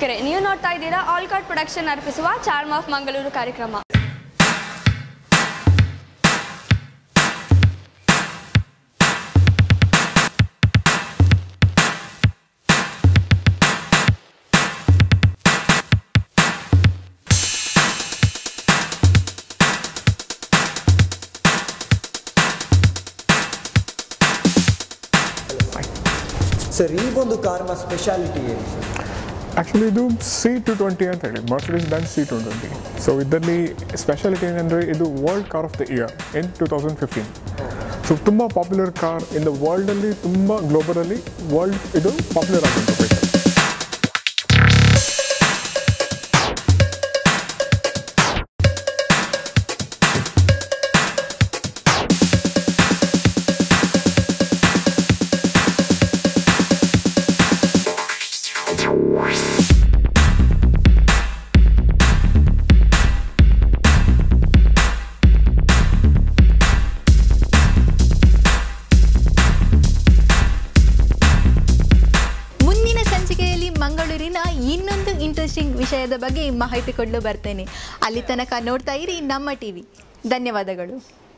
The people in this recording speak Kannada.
ವೀಕ್ಷಕರೇ ನೀವು ನೋಡ್ತಾ ಇದ್ದೀರಾ ಆಲ್ ಕಾರ್ಡ್ ಪ್ರೊಡಕ್ಷನ್ ಅರ್ಪಿಸುವ ಚಾರ್ಮ್ ಆಫ್ ಮಂಗಳೂರು ಕಾರ್ಯಕ್ರಮ ಸರ್ ಈ ಒಂದು ಕಾರ್ನ ಸ್ಪೆಷಾಲಿಟಿ ಏನು ಸರ್ ಆ್ಯಕ್ಚುಲಿ ಇದು ಸಿ ಟು ಟ್ವೆಂಟಿ ಅಂತ ಹೇಳಿ Mercedes Benz C two twenty so ಇದರಲ್ಲಿ ಸ್ಪೆಷಾಲಿಟಿ ಏನಂದರೆ ಇದು world car of the year in two thousand fifteen so ತುಂಬ ಪಾಪ್ಯುಲರ್ ಕಾರ್ ಇನ್ ದ ವರ್ಲ್ಡಲ್ಲಿ ತುಂಬ ಗ್ಲೋಬಲಲ್ಲಿ ವರ್ಲ್ಡ್ ಇದು ಪಾಪ್ಯುಲರ್ ಆಗುವಂಥ ವೆಹಿಕಲ್ ಮುಂದಿನ ಸಂಚಿಕೆಯಲ್ಲಿ ಮಂಗಳೂರಿನ ಇನ್ನೊಂದು ಇಂಟ್ರೆಸ್ಟಿಂಗ್ ವಿಷಯದ ಬಗ್ಗೆ ಮಾಹಿತಿ ಕೊಡಲು ಬರ್ತೇನೆ ಅಲ್ಲಿ ತನಕ ನೋಡ್ತಾ ಇರಿ ನಮ್ಮ ಟಿವಿ ಧನ್ಯವಾದಗಳು